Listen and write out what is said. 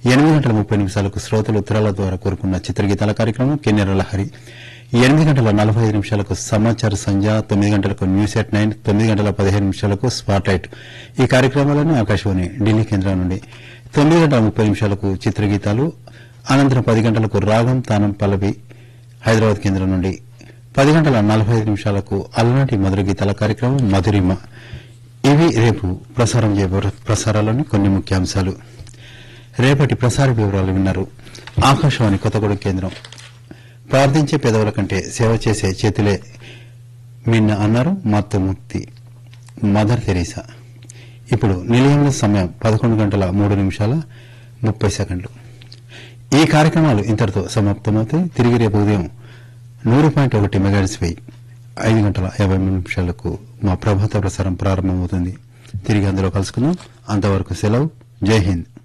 ఎనిమిది గంటల ముప్పై నిమిషాలకు శ్రోతలు ఉత్తరాల ద్వారా కోరుకున్న చిత్రగీతాల కార్యక్రమం కిన్నెర లహరి ఎనిమిది గంటల నలభై ఐదు నిమిషాలకు సమాచార సంధ్య తొమ్మిది గంటలకు న్యూస్ ఎట్ నైన్ తొమ్మిది గంటల పదిహేను నిమిషాలకు స్పాట్ లైట్ ఈ కార్యక్రమాలను ఆకాశవాణి ఢిల్లీ కేంద్రం నుండి తొమ్మిది గంటల ముప్పై నిమిషాలకు చిత్రగీతాలు అనంతరం పది గంటలకు రాగం తానం పల్లవి హైదరాబాద్ కేంద్రం నుండి పది గంటల నలభై ఐదు నిమిషాలకు అలనాటి మధుర గీతాల కార్యక్రమం మధురిమ ఇవి రేపు ప్రసారం చేయబోయే ప్రసారాల్లోని కొన్ని ముఖ్యాంశాలు రేపటి ప్రసార వివరాలు విన్నారు ఆకాశవాణి కొత్తగూడెం కేంద్రం ప్రార్థించే పెదవుల కంటే సేవ చేసే చేతులే మిన్న అన్నారు మాతృమూర్తి మదర్ తెరీసా ఇప్పుడు నిలయంలో సమయం పదకొండు గంటల మూడు నిమిషాల ముప్పై సెకండ్లు ఈ కార్యక్రమాలు ఇంతటితో సమాప్తమవుతాయి తిరిగి రేపు ఉదయం నూరు పాయింట్ ఒకటి మెగాడిస్ పై ఐదు గంటల యాభై మూడు నిమిషాలకు మా ప్రభాత ప్రసారం ప్రారంభమవుతుంది తిరిగి అందులో కలుసుకుందాం అంతవరకు సెలవు జై హింద్